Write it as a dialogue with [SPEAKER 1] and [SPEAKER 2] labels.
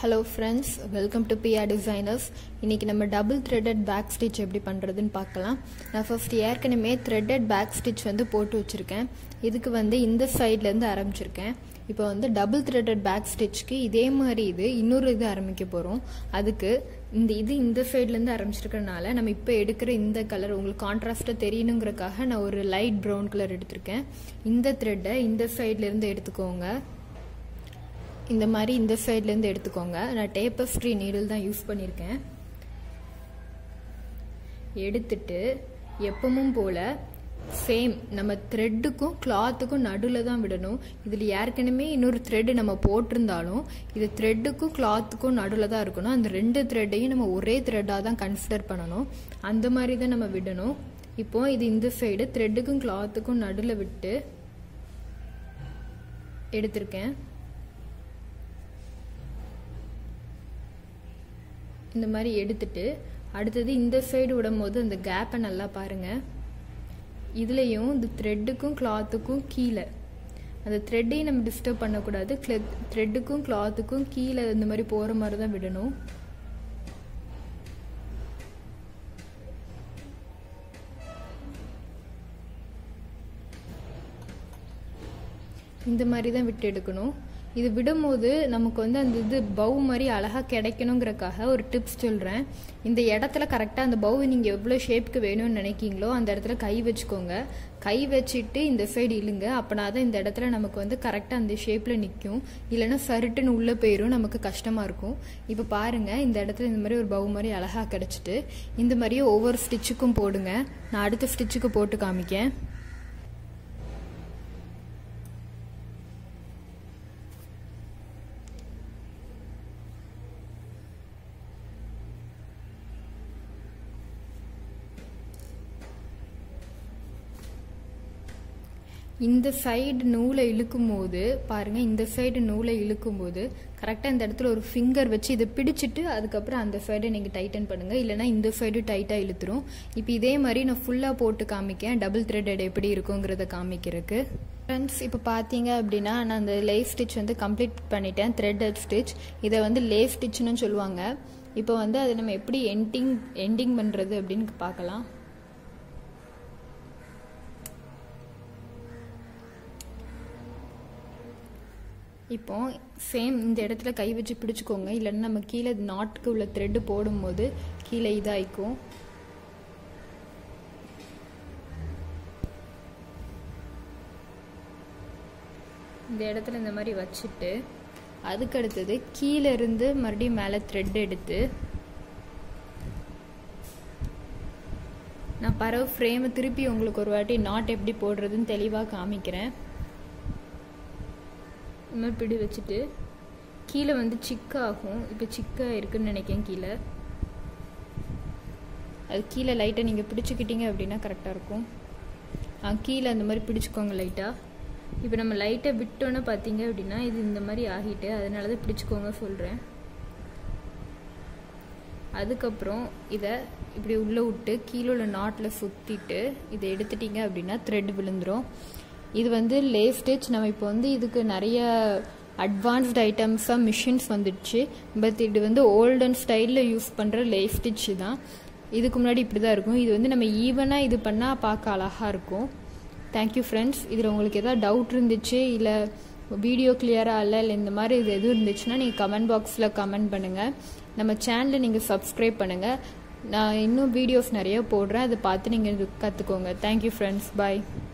[SPEAKER 1] hello friends welcome to PR designers இன்றைக்கி நம்ம double threaded back stitch எப்படி பண்ணுறதுன்னு பார்க்கலாம் நான் ஃபர்ஸ்ட் ஏற்கனவே த்ரெட்டட் பேக் ஸ்டிச் வந்து போட்டு வச்சுருக்கேன் இதுக்கு வந்து இந்த சைட்லேருந்து ஆரம்பிச்சிருக்கேன் இப்போ வந்து டபுள் த்ரெட்டட் பேக் ஸ்டிச்க்கு இதே மாதிரி இது இன்னொரு இது ஆரம்பிக்க போகிறோம் அதுக்கு இந்த இது இந்த சைட்லேருந்து ஆரம்பிச்சிருக்கறனால நம்ம இப்போ எடுக்கிற இந்த கலர் உங்களுக்கு கான்ட்ராஸ்ட்டாக தெரியணுங்கிறக்காக நான் ஒரு லைட் ப்ரௌன் கலர் எடுத்திருக்கேன் இந்த த்ரெட்டை இந்த சைட்லேருந்து எடுத்துக்கோங்க இந்த மாதிரி இந்த சைட்லேருந்து எடுத்துக்கோங்க நான் டேப்பஸ்ட்ரி நீடில் தான் யூஸ் பண்ணியிருக்கேன் எடுத்துட்டு எப்பவும் போல் சேம் நம்ம த்ரெட்டுக்கும் கிளாத்துக்கும் நடுவில் தான் விடணும் இதில் ஏற்கனவே இன்னொரு த்ரெட்டு நம்ம போட்டிருந்தாலும் இது த்ரெட்டுக்கும் கிளாத்துக்கும் நடுவில் தான் இருக்கணும் அந்த ரெண்டு த்ரெட்டையும் நம்ம ஒரே த்ரெட்டாக தான் கன்சிடர் பண்ணணும் அந்த மாதிரி தான் நம்ம விடணும் இப்போ இது இந்த சைடு த்ரெட்டுக்கும் கிளாத்துக்கும் நடுவில் விட்டு எடுத்திருக்கேன் இந்த மாதிரி எடுத்துட்டு அடுத்தது இந்த சைடு விடும்போது அந்த கேப்பை நல்லா பாருங்கள் இதுலேயும் இந்த த்ரெட்டுக்கும் கிளாத்துக்கும் கீழே அந்த த்ரெட்டையும் நம்ம டிஸ்டர்ப் பண்ணக்கூடாது த்ரெட்டுக்கும் கிளாத்துக்கும் கீழே இந்த மாதிரி போகிற மாதிரி தான் விடணும் இந்த மாதிரி தான் விட்டு எடுக்கணும் இது விடும்போது நமக்கு வந்து அந்த இது பவு மாதிரி அழகாக கிடைக்கணுங்கிறக்காக ஒரு டிப்ஸ் சொல்கிறேன் இந்த இடத்துல கரெக்டாக அந்த பவு நீங்கள் எவ்வளோ ஷேப்புக்கு வேணும்னு நினைக்கிங்களோ அந்த இடத்துல கை வச்சுக்கோங்க கை வச்சுட்டு இந்த சைடு இழுங்க அப்படின்னா தான் இந்த இடத்துல நமக்கு வந்து கரெக்டாக அந்த ஷேப்பில் நிற்கும் இல்லைன்னா சருட்டுன்னு உள்ளே போயிடும் நமக்கு கஷ்டமாக இருக்கும் இப்போ பாருங்கள் இந்த இடத்துல இந்த மாதிரி ஒரு பவு மாதிரி அழகாக கிடச்சிட்டு இந்த மாதிரியே ஒவ்வொரு ஸ்டிச்சுக்கும் போடுங்க நான் அடுத்த ஸ்டிச்சுக்கு போட்டு காமிக்கேன் இந்த சைடு நூலை இழுக்கும் போது பாருங்க இந்த சைடு நூலை இழுக்கும் போது கரெக்டாக இந்த இடத்துல ஒரு ஃபிங்கர் வச்சு இதை பிடிச்சிட்டு அதுக்கப்புறம் அந்த சைடை நீங்கள் டைட்டன் பண்ணுங்க இல்லைனா இந்த சைடு டைட்டாக இழுத்துரும் இப்போ இதே மாதிரி நான் ஃபுல்லாக போட்டு காமிக்கேன் டபுள் த்ரெட்டட் எப்படி இருக்குங்கிறத காமிக்கிறதுக்கு ஃப்ரெண்ட்ஸ் இப்போ பார்த்தீங்க அப்படின்னா நான் அந்த லேஸ் ஸ்டிச் வந்து கம்ப்ளீட் பண்ணிட்டேன் த்ரெட்டட் ஸ்டிச் இதை வந்து லேஸ் ஸ்டிச்னு சொல்லுவாங்க இப்போ வந்து அதை நம்ம எப்படி எண்டிங் எண்டிங் பண்ணுறது அப்படின்னு பார்க்கலாம் இப்போ சேம் இந்த இடத்துல கை வச்சு பிடிச்சிக்கோங்க இல்லைன்னா நம்ம கீழே நாட்டுக்கு உள்ள த்ரெட்டு போடும்போது கீழே இதாயிக்கும் இந்த இடத்துல இந்த மாதிரி வச்சுட்டு அதுக்கு அடுத்தது கீழே இருந்து மறுபடியும் மேலே த்ரெட் எடுத்து நான் பறவை ஃப்ரேமை திருப்பி உங்களுக்கு ஒரு வாட்டி நாட் எப்படி போடுறதுன்னு தெளிவாக காமிக்கிறேன் இந்த மாதிரி பிடி வச்சுட்டு கீழே வந்து சிக்காகும் இப்போ சிக்காக இருக்குன்னு நினைக்கிறேன் கீழே அது கீழே லைட்டாக நீங்கள் பிடிச்சிக்கிட்டீங்க அப்படின்னா கரெக்டாக இருக்கும் கீழே அந்த மாதிரி பிடிச்சிக்கோங்க லைட்டாக இப்போ நம்ம லைட்டாக விட்டோன்னு பார்த்தீங்க அப்படின்னா இது இந்த மாதிரி ஆகிட்டு அதனால தான் பிடிச்சிக்கோங்க சொல்கிறேன் அதுக்கப்புறம் இதை இப்படி உள்ளே விட்டு கீழே உள்ள நாட்டில் சுற்றிட்டு இதை எடுத்துட்டீங்க அப்படின்னா த்ரெட் விழுந்துடும் இது வந்து லே ஸ்டிச் நம்ம இப்போ வந்து இதுக்கு நிறைய அட்வான்ஸ்ட் ஐட்டம்ஸாக மிஷின்ஸ் வந்துடுச்சு பட் இது வந்து ஓல்டன் ஸ்டைலில் யூஸ் பண்ணுற லே ஸ்டிச் தான் இதுக்கு முன்னாடி இப்படி தான் இருக்கும் இது வந்து நம்ம ஈவனாக இது பண்ணால் பார்க்க அழகாக இருக்கும் தேங்க்யூ ஃப்ரெண்ட்ஸ் இதில் உங்களுக்கு எதாவது டவுட் இருந்துச்சு இல்லை வீடியோ கிளியராக இல்லை இல்லை இந்த மாதிரி இது எதுவும் இருந்துச்சுன்னா நீங்கள் கமெண்ட் பாக்ஸில் கமெண்ட் பண்ணுங்கள் நம்ம சேனலை நீங்கள் சப்ஸ்கிரைப் பண்ணுங்கள் நான் இன்னும் வீடியோஸ் நிறைய போடுறேன் அதை பார்த்து நீங்கள் கற்றுக்கோங்க தேங்க்யூ ஃப்ரெண்ட்ஸ் பாய்